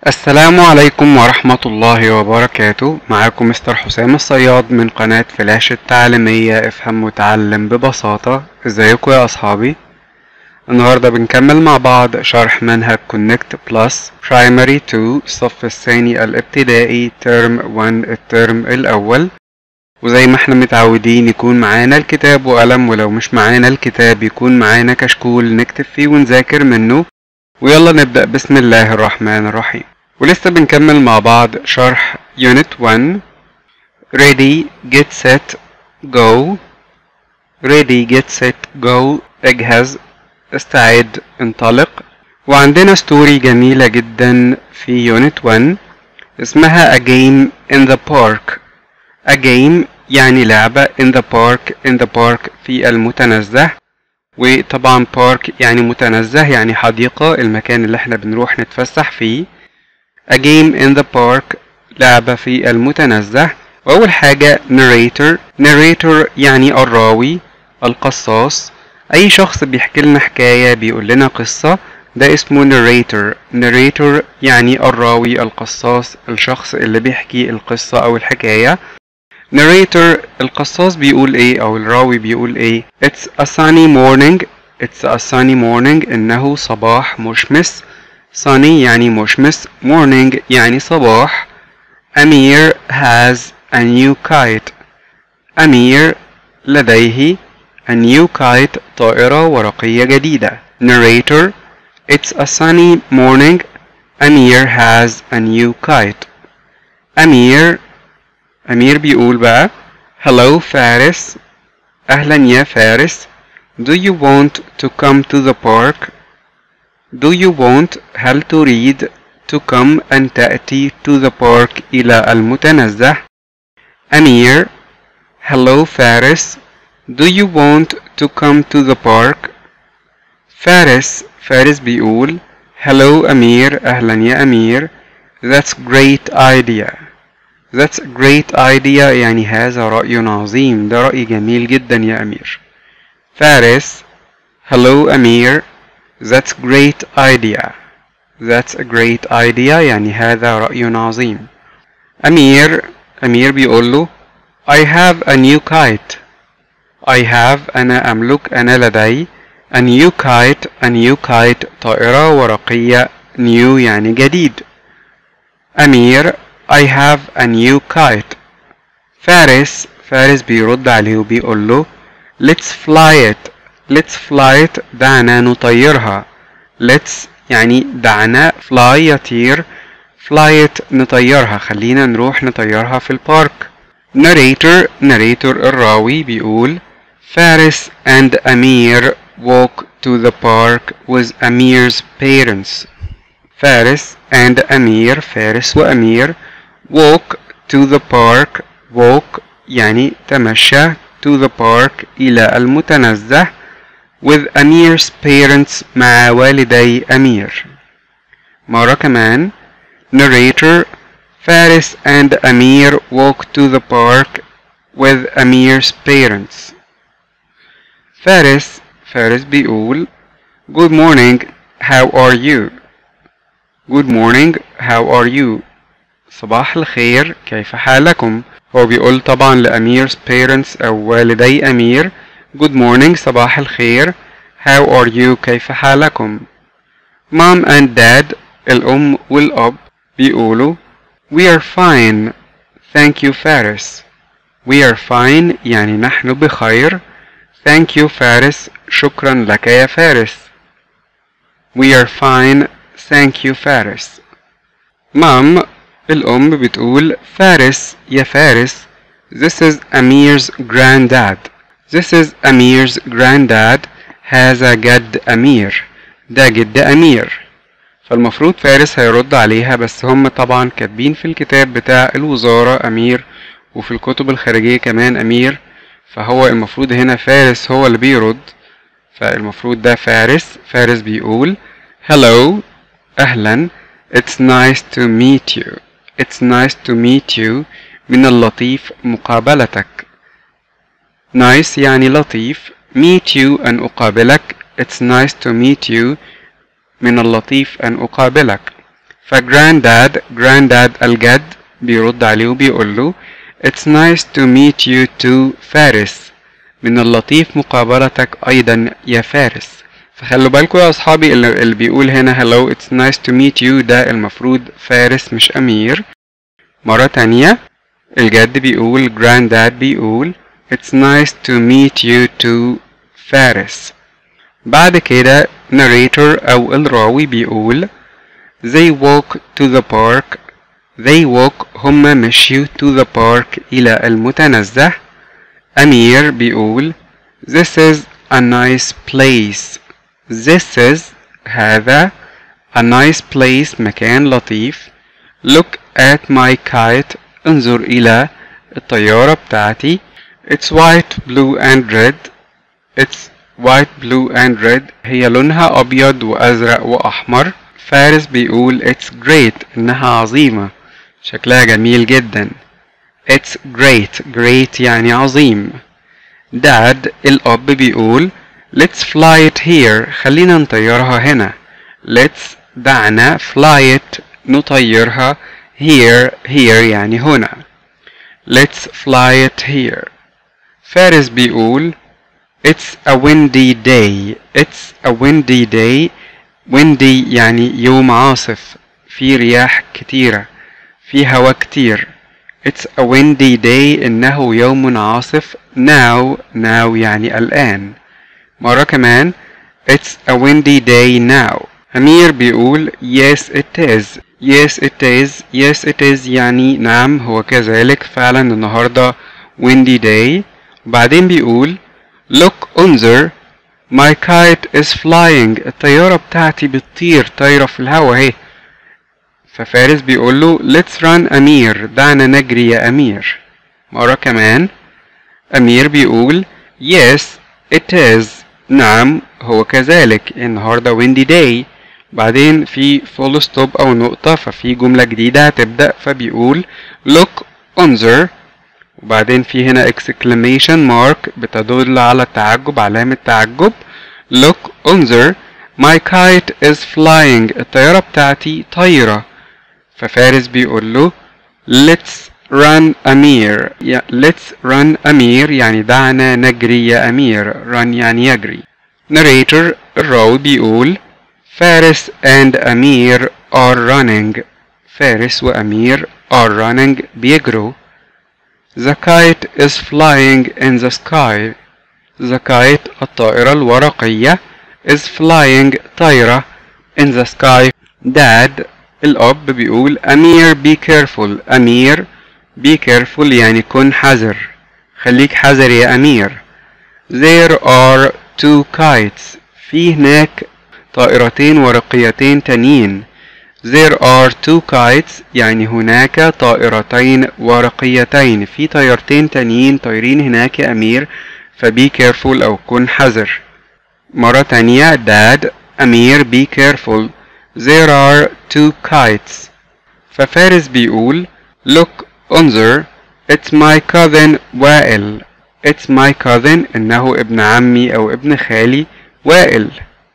السلام عليكم ورحمة الله وبركاته معاكم مستر حسام الصياد من قناة فلاش التعليمية افهم وتعلم ببساطة ازيكم يا اصحابي النهاردة بنكمل مع بعض شرح منهج كونكت بلس برايمري 2 الصف الثاني الابتدائي ترم 1 الترم الاول وزي ما احنا متعودين يكون معانا الكتاب وقلم ولو مش معانا الكتاب يكون معانا كشكول نكتب فيه ونذاكر منه ويلا نبدأ بسم الله الرحمن الرحيم ولسه بنكمل مع بعض شرح Unit 1 Ready, get set, go Ready, get set, go اجهز استعد انطلق وعندنا ستوري جميلة جدا في Unit 1 اسمها A Game in the Park A Game يعني لعبة in the park in the park في المتنزه وطبعا بارك يعني متنزه يعني حديقة المكان اللي احنا بنروح نتفسح فيه A game in the park لعبة في المتنزه وأول حاجة narrator narrator يعني الراوي القصاص أي شخص بيحكي لنا حكاية بيقول لنا قصة ده اسمه narrator narrator يعني الراوي القصاص الشخص اللي بيحكي القصة أو الحكاية narrator القصاص بيقول ايه او الراوي بيقول ايه it's a sunny morning it's a sunny morning انه صباح مشمس sunny يعني مشمس morning يعني صباح أمير has a new kite أمير لديه a new kite طائرة ورقية جديدة narrator it's a sunny morning أمير has a new kite أمير أمير بيقول بقى Hello فارس أهلا يا فارس Do you want to come to the park? Do you want هل تريد to come أن تأتي to the park إلى المتنزه أمير Hello فارس Do you want to come to the park? فارس فارس بيقول Hello أمير أهلا يا أمير That's great idea That's a great idea يعني هذا رأي عظيم ده رأي جميل جدا يا أمير فارس Hello أمير That's great idea That's a great idea يعني هذا رأي عظيم أمير أمير بيقول له I have a new kite I have أنا أملك أنا لدي a new kite a new kite طائرة ورقية new يعني جديد أمير I have a new kite فارس فارس بيرد عليه وبيقول له Let's fly it Let's fly it دعنا نطيرها Let's يعني دعنا fly يطير fly it نطيرها خلينا نروح نطيرها في البارك narrator narrator الراوي بيقول فارس and Amir walk to the park with Amir's parents فارس and Amir فارس وأمير walk to the park walk يعني تمشى to the park إلى المتنزه with Amir's parents مع والدي أمير مرة كمان narrator فارس and Amir walk to the park with Amir's parents فارس فارس بيقول good morning how are you good morning how are you صباح الخير كيف حالكم هو بيقول طبعا لأمير's parents أو والدي أمير good morning صباح الخير how are you كيف حالكم mom and dad الأم والأب بيقولوا we are fine thank you فارس we are fine يعني نحن بخير thank you فارس شكرا لك يا فارس we are fine thank you فارس mom الأم بتقول فارس يا فارس This is Amir's granddad This is Amir's granddad هذا جد أمير ده جد أمير فالمفروض فارس هيرد عليها بس هم طبعا كاتبين في الكتاب بتاع الوزارة أمير وفي الكتب الخارجية كمان أمير فهو المفروض هنا فارس هو اللي بيرد فالمفروض ده فارس فارس بيقول Hello أهلا It's nice to meet you It's nice to meet you من اللطيف مقابلتك nice يعني لطيف meet you أن أقابلك It's nice to meet you من اللطيف أن أقابلك فجرانداد جرانداد الجد بيرد عليه وبيقول له It's nice to meet you too فارس من اللطيف مقابلتك أيضا يا فارس فخلوا بالكم يا أصحابي اللي, اللي بيقول هنا hello it's nice to meet you ده المفروض فارس مش أمير مرة تانية الجد بيقول granddad بيقول It's nice to meet you too فارس بعد كده narrator أو الراوي بيقول They walk to the park They walk هما مشيوا to the park إلى المتنزه أمير بيقول This is a nice place This is هذا a nice place مكان لطيف Look at my kite انظر إلى الطيارة بتاعتي It's white, blue and red It's white, blue and red هي لونها أبيض وأزرق وأحمر فارس بيقول It's great إنها عظيمة شكلها جميل جدا It's great great يعني عظيم Dad الأب بيقول Let's fly it here خلينا نطيرها هنا Let's دعنا fly it نطيرها here here يعني هنا Let's fly it here فارس بيقول It's a windy day It's a windy day windy يعني يوم عاصف في رياح كتيرة في هوا كتير It's a windy day إنه يوم عاصف now now يعني الآن مرة كمان It's a windy day now أمير بيقول Yes it is Yes it is Yes it is يعني نعم هو كذلك فعلا النهاردة windy day وبعدين بيقول Look انظر My kite is flying الطيارة بتاعتي بتطير طايرة في الهوا اهي ففارس بيقول له Let's run أمير دعنا نجري يا أمير مرة كمان أمير بيقول Yes it is نعم هو كذلك النهاردة windy day بعدين في full stop أو نقطة ففي جملة جديدة هتبدأ فبيقول look انظر وبعدين في هنا exclamation mark بتدل على التعجب علامة تعجب look انظر my kite is flying الطيارة بتاعتي طايرة ففارس بيقول له let's run أمير يا let's run أمير يعني دعنا نجري يا أمير run يعني يجري narrator الراوي بيقول فارس and أمير are running فارس وأمير are running بيجروا The kite is flying in the sky The kite الطائرة الورقية is flying طايرة in the sky Dad الأب بيقول أمير be careful أمير be careful يعني كن حذر خليك حذر يا أمير There are two kites في هناك طائرتين ورقيتين تانيين There are two kites يعني هناك طائرتين ورقيتين في طيارتين تانيين طايرين هناك يا أمير فبي careful أو كن حذر مرة تانية Dad أمير be careful There are two kites ففارس بيقول Look انظر It's my cousin وائل It's my cousin إنه ابن عمي أو ابن خالي وائل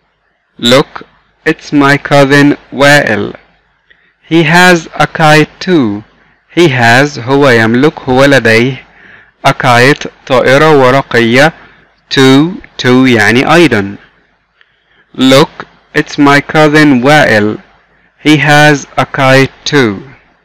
Look It's my cousin وائل He has a kite too He has هو يملك هو لديه a kite طائرة ورقية too too يعني أيضا Look It's my cousin وائل He has a kite too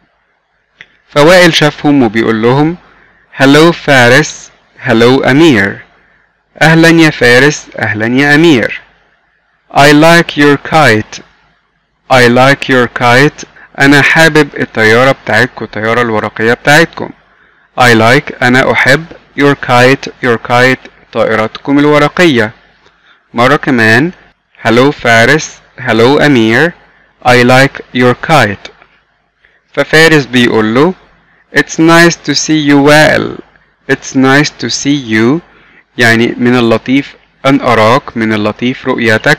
فوائل شافهم وبيقول لهم Hello فارس Hello أمير أهلا يا فارس أهلا يا أمير I like your kite I like your kite أنا حابب الطيارة بتاعتكم الطيارة الورقية بتاعتكم I like أنا أحب your kite your kite طائرتكم الورقية مرة كمان Hello فارس Hello أمير I like your kite ففارس بيقول له It's nice to see you وائل It's nice to see you يعني من اللطيف أن أراك من اللطيف رؤيتك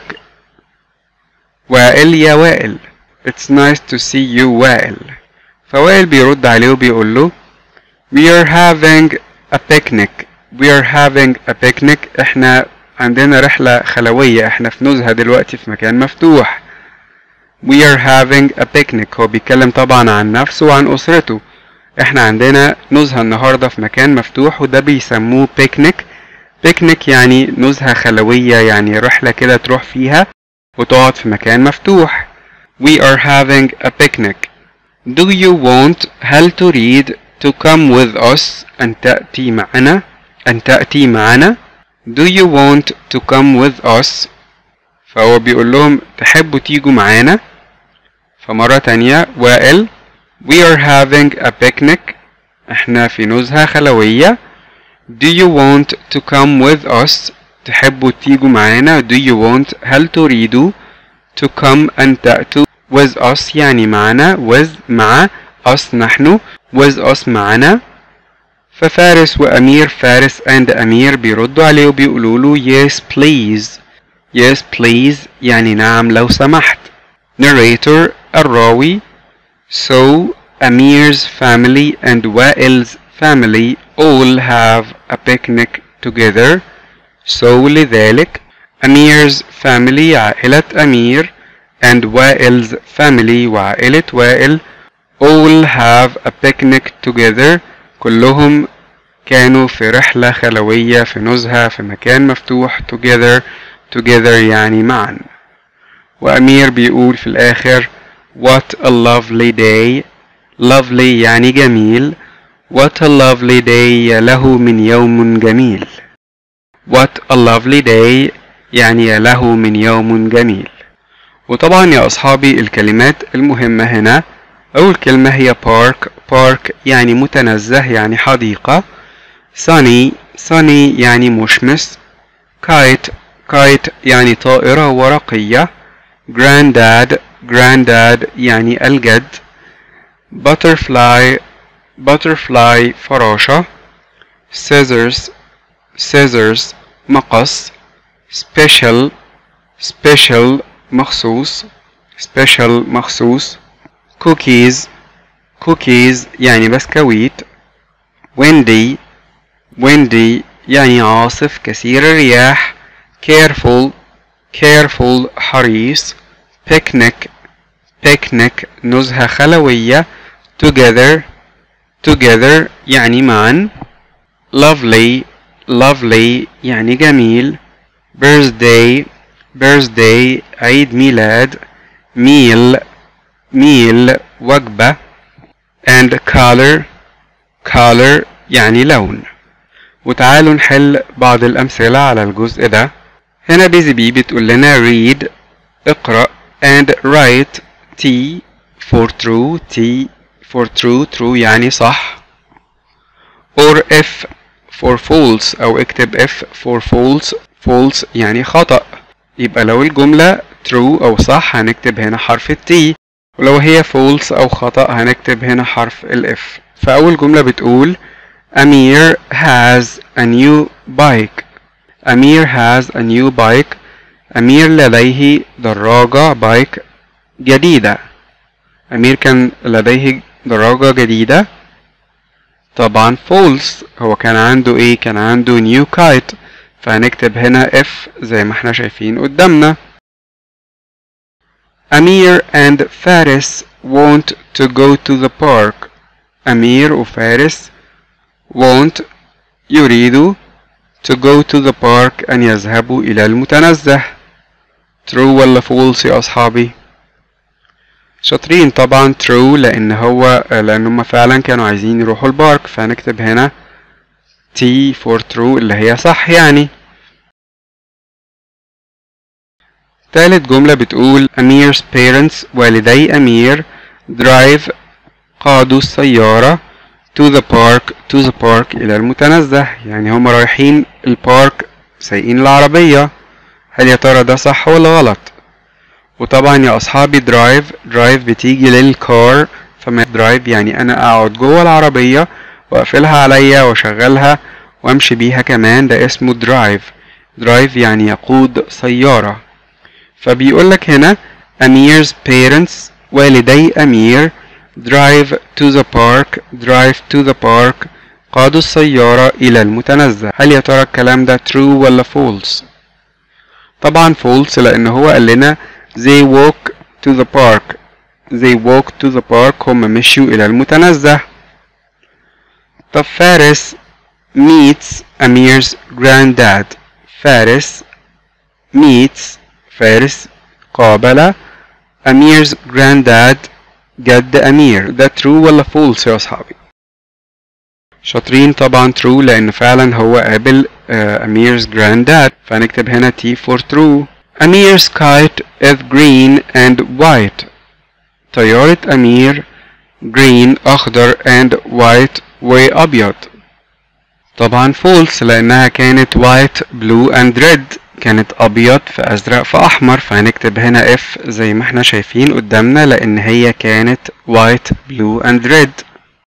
وائل يا وائل It's nice to see you وائل فوائل بيرد عليه وبيقول له We are having a picnic We are having a picnic احنا عندنا رحلة خلوية احنا في نزهة دلوقتي في مكان مفتوح we are having a picnic هو بيتكلم طبعا عن نفسه وعن أسرته احنا عندنا نزهة النهاردة في مكان مفتوح وده بيسموه بيكنيك بيكنيك يعني نزهة خلوية يعني رحلة كده تروح فيها وتقعد في مكان مفتوح we are having a picnic do you want هل تريد to come with us أن تأتي معنا أن تأتي معنا do you want to come with us فهو بيقول لهم تحبوا تيجوا معانا فمرة تانية وائل we are having a picnic احنا في نزهة خلوية do you want to come with us تحبوا تيجوا معانا do you want هل تريدوا to come أن تأتوا with us يعني معنا with مع us نحن with us معنا ففارس وأمير فارس and أمير بيردوا عليه وبيقولوا له yes please yes please يعني نعم لو سمحت narrator الراوي so Amir's family and Wa'il's family all have a picnic together so لذلك Amir's family عائلة أمير and Wa'il's family وعائلة وائل all have a picnic together كلهم كانوا في رحلة خلوية في نزهة في مكان مفتوح together together يعني معا وأمير بيقول في الآخر what a lovely day lovely يعني جميل what a lovely day له من يوم جميل what a lovely day يعني له من يوم جميل وطبعا يا أصحابي الكلمات المهمة هنا أول كلمة هي park park يعني متنزه يعني حديقة sunny sunny يعني مشمس kite kite يعني طائرة ورقية granddad granddad يعني الجد butterfly butterfly فراشة scissors scissors مقص special special مخصوص special مخصوص cookies cookies يعني بسكويت windy windy يعني عاصف كثير الرياح careful careful حريص picnic picnic نزهة خلوية together together يعني معا lovely lovely يعني جميل birthday birthday عيد ميلاد meal meal وجبة and color color يعني لون وتعالوا نحل بعض الأمثلة على الجزء ده هنا بيزي بي بتقول لنا read اقرأ and write T for true T for true true يعني صح or F for false أو اكتب F for false false يعني خطأ يبقى لو الجملة true أو صح هنكتب هنا حرف التي ولو هي false أو خطأ هنكتب هنا حرف الاف فأول جملة بتقول أمير has a new bike أمير has a new bike أمير لديه دراجة بايك جديدة أمير كان لديه دراجة جديدة طبعا false هو كان عنده ايه كان عنده new kite فهنكتب هنا F زي ما احنا شايفين قدامنا أمير and فارس want to go to the park أمير وفارس want يريدوا to go to the park أن يذهبوا إلى المتنزه true ولا false يا أصحابي شاطرين طبعا true لأن هو لأن هما فعلا كانوا عايزين يروحوا البارك فهنكتب هنا T for true اللي هي صح يعني تالت جملة بتقول أمير's parents والدي أمير drive قادوا السيارة to the park to the park إلى المتنزه يعني هم رايحين البارك سايقين العربية هل يا ترى ده صح ولا غلط وطبعا يا أصحابي درايف درايف بتيجي للكار فما درايف يعني أنا أقعد جوه العربية وأقفلها عليا وأشغلها وأمشي بيها كمان ده اسمه درايف درايف يعني يقود سيارة فبيقولك هنا أمير's parents والدي أمير drive to the park drive to the park قادوا السيارة إلى المتنزه هل يا ترى الكلام ده true ولا false طبعا false لأن هو قال لنا they walk to the park they walked to the park هم مشيوا إلى المتنزه طب فارس meets أمير's granddad فارس meets فارس قابل أمير's granddad جد أمير ده true ولا false يا أصحابي شاطرين طبعا true لأن فعلا هو قابل آه، أمير's granddad فهنكتب هنا T for true أمير's kite is green and white طيارة أمير green أخضر and white وأبيض طبعا false لأنها كانت white blue and red كانت أبيض في أزرق في أحمر فهنكتب هنا F زي ما احنا شايفين قدامنا لأن هي كانت white blue and red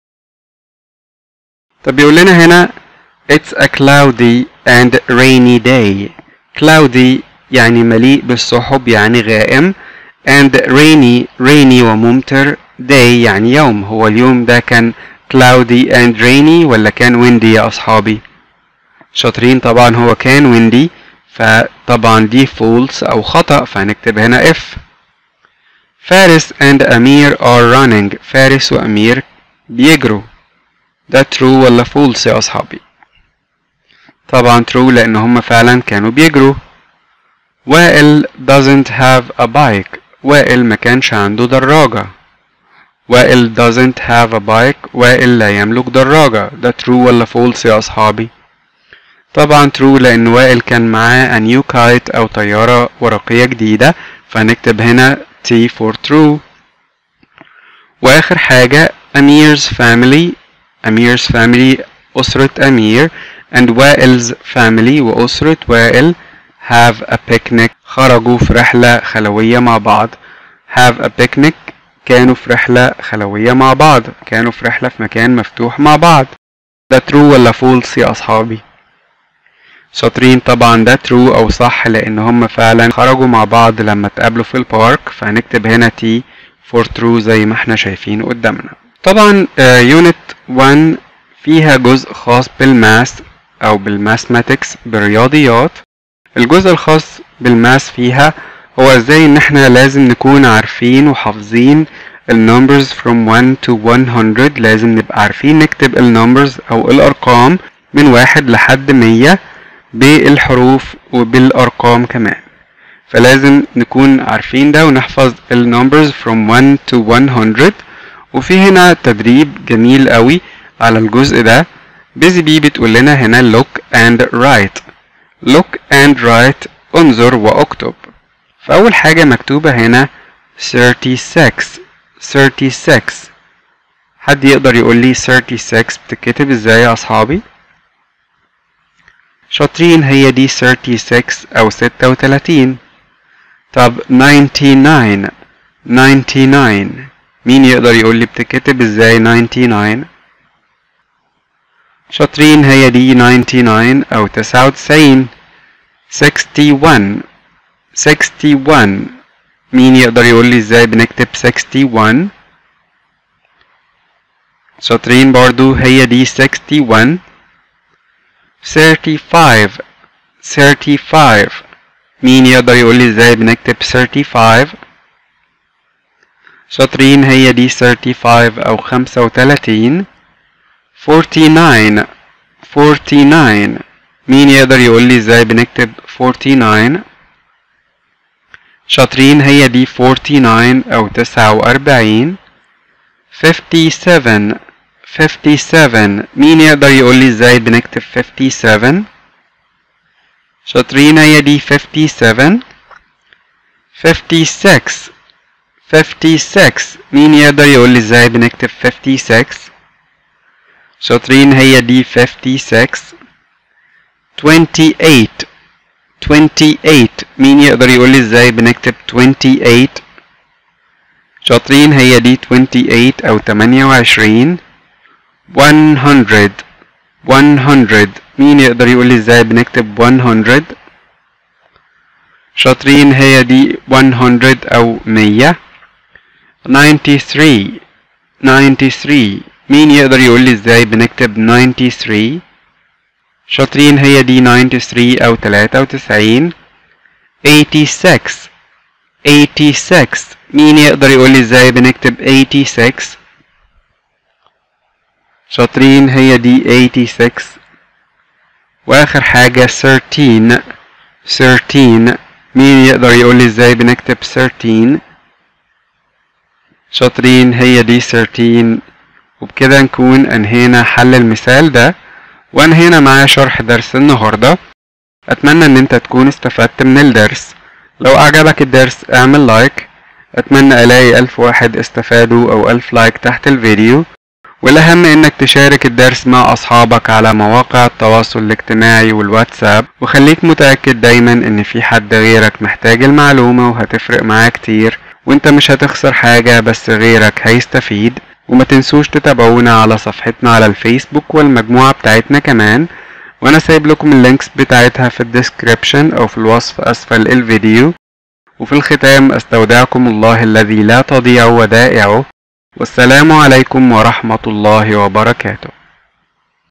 طب بيقول لنا هنا It's a cloudy and rainy day cloudy يعني مليء بالسحب يعني غائم and rainy rainy وممطر day يعني يوم هو اليوم ده كان cloudy and rainy ولا كان windy يا أصحابي شاطرين طبعا هو كان windy فطبعا دي false أو خطأ فهنكتب هنا F فارس and أمير are running فارس وأمير بيجروا ده true ولا false يا أصحابي طبعا true لأن هما فعلا كانوا بيجروا وائل doesn't have a bike وائل ما كانش عنده دراجة وائل doesn't have a bike وائل لا يملك دراجة ده true ولا false يا أصحابي طبعا true لأن وائل كان معاه a new kite أو طيارة ورقية جديدة فهنكتب هنا T for true وآخر حاجة أمير's family أمير's family أسرة أمير and وائل's family وأسرة وائل have a picnic خرجوا في رحلة خلوية مع بعض have a picnic كانوا في رحلة خلوية مع بعض كانوا في رحلة في مكان مفتوح مع بعض ده true ولا false يا أصحابي شاطرين طبعا ده true أو صح لأن هم فعلا خرجوا مع بعض لما اتقابلوا في البارك فهنكتب هنا T for true زي ما احنا شايفين قدامنا طبعا يونت 1 فيها جزء خاص بالماس أو بالماثماتكس بالرياضيات الجزء الخاص بالماس فيها هو ازاي ان احنا لازم نكون عارفين وحافظين النمبرز from 1 to 100 لازم نبقى عارفين نكتب النمبرز او الارقام من واحد لحد 100 بالحروف وبالارقام كمان فلازم نكون عارفين ده ونحفظ النمبرز from 1 to 100 وفي هنا تدريب جميل قوي على الجزء ده بيزي بي بتقول لنا هنا look and write look and write انظر واكتب فأول حاجة مكتوبة هنا 36 36 حد يقدر يقول لي 36 بتتكتب ازاي يا أصحابي؟ شاطرين هي دي 36 أو 36 طب 99 99 مين يقدر يقول لي بتتكتب ازاي 99 شاطرين هي دي 99 أو 99 61 61 مين يقدر يقول لي ازاي بنكتب 61 شاطرين برضو هي دي 61 35 35 مين يقدر يقول لي ازاي بنكتب 35 شاطرين هي دي 35 او 35 49 49 مين يقدر يقول لي ازاي بنكتب 49 شاطرين هي دي 49 أو 49 57 57 مين يقدر يقول لي ازاي بنكتب 57 شاطرين هي دي 57 56 56 مين يقدر يقول لي ازاي بنكتب 56 شاطرين هي دي 56 28 28 مين يقدر يقول لي ازاي بنكتب 28 شاطرين هي دي 28 او 28 100 100 مين يقدر يقول لي ازاي بنكتب 100 شاطرين هي دي 100 او 100 93 93 مين يقدر يقول لي ازاي بنكتب 93 شاطرين هي دي 93 أو 93 86 86 مين يقدر يقول لي ازاي بنكتب 86 شاطرين هي دي 86 واخر حاجة 13 13 مين يقدر يقول لي ازاي بنكتب 13 شاطرين هي دي 13 وبكده نكون انهينا حل المثال ده وانهينا معاه شرح درس النهاردة اتمنى ان انت تكون استفدت من الدرس لو اعجبك الدرس اعمل لايك اتمنى الاقي الف واحد استفادوا او الف لايك تحت الفيديو والاهم انك تشارك الدرس مع اصحابك على مواقع التواصل الاجتماعي والواتساب وخليك متأكد دايما ان في حد غيرك محتاج المعلومة وهتفرق معاه كتير وانت مش هتخسر حاجة بس غيرك هيستفيد وما تنسوش تتابعونا على صفحتنا على الفيسبوك والمجموعة بتاعتنا كمان وانا سايب لكم اللينكس بتاعتها في الديسكريبشن او في الوصف اسفل الفيديو وفي الختام استودعكم الله الذي لا تضيع ودائعه والسلام عليكم ورحمة الله وبركاته